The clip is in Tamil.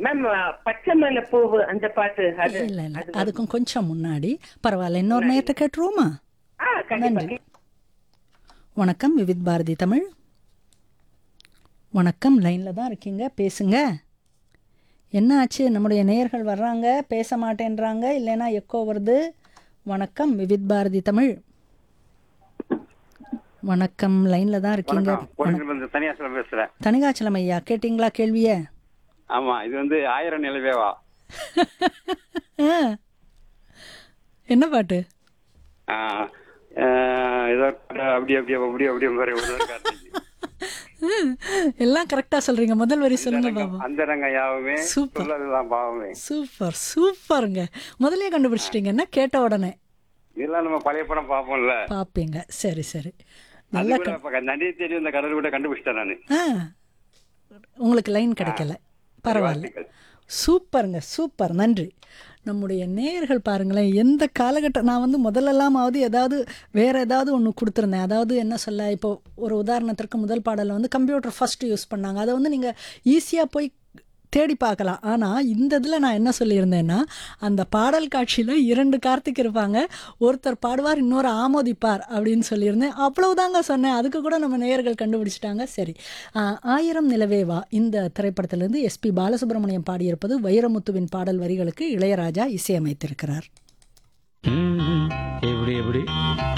மேம் பச்சை மலை பூவு அந்த பாட்டு அது இல்ல இல்ல அதுக்கும் கொஞ்சம் முன்னாடி பரவாயில்ல இன்னொரு நேரத்தை கேட்டுருவோமா ஆ கண்டிப்பா நன்றி வணக்கம் விவித் பாரதி தமிழ் வணக்கம் லைனில் தான் இருக்கீங்க பேசுங்க என்ன ஆச்சு நம்முடைய நேயர்கள் வர்றாங்க பேச மாட்டேன்றாங்க இல்லைன்னா எக்கோ வருது வணக்கம் விவித் பாரதி தமிழ் வணக்கம் லைனில் தான் இருக்கீங்க கோயிலிருந்து தனியாசிரம் பேசுறேன் தனிகாச்சலம் ஐயா கேட்டிங்களா கேள்விய ஆமா இது வந்து ஆயிரம் நிலவேவா ஆ. என்ன பாட்டு ஆ, ஆ, ஏதோ அப்படி அப்படி அப்படி அப்படி மாதிரி ஒரு ஒரு கார்த்திகை. எல்லாம் கரெக்டாக சொல்கிறீங்க முதல் வரி சொல்லுங்க பாபா அந்த ரங்க யாவுமே சூப்பர். சொல்லதுதான் பாவமே சூப்பர் சூப்பருங்க முதல்லயே கண்டுபிடிச்சிட்டீங்கன்னா கேட்ட உடனே இதெல்லாம் நம்ம பழைய படம் பார்ப்போம்ல பார்ப்பீங்க சரி சரி அது நல்லா கூட இப்ப நன்றி தெரியும் இந்த கடல் கூட கண்டுபிடிச்சிட்டேன் நானு ஆ உங்களுக்கு லைன் கிடைக்கல பரவாயில்ல சூப்பருங்க சூப்பர் நன்றி நம்முடைய நேயர்கள் பாருங்களேன் எந்த காலகட்டம் நான் வந்து முதல்லலாமாவது ஏதாவது வேற ஏதாவது ஒன்று கொடுத்துருந்தேன் அதாவது என்ன சொல்ல இப்போ ஒரு உதாரணத்திற்கு முதல் பாடலில் வந்து கம்ப்யூட்டர் ஃபர்ஸ்ட் யூஸ் பண்ணாங்க அதை வந்து நீங்கள் ஈஸியாக போய் தேடி பார்க்கலாம் ஆனால் இந்த இதில் நான் என்ன சொல்லியிருந்தேன்னா அந்த பாடல் காட்சியில் இரண்டு கார்த்திக் இருப்பாங்க ஒருத்தர் பாடுவார் இன்னொரு ஆமோதிப்பார் அப்படின்னு சொல்லியிருந்தேன் அவ்வளவுதாங்க சொன்னேன் அதுக்கு கூட நம்ம நேயர்கள் கண்டுபிடிச்சிட்டாங்க சரி ஆஹ், ஆயிரம் நிலவேவா இந்த திரைப்படத்திலிருந்து எஸ்பி பாலசுப்ரமணியம் பாடியிருப்பது வைரமுத்துவின் பாடல் வரிகளுக்கு இளையராஜா இசையமைத்திருக்கிறார் ம், எப்படி எப்படி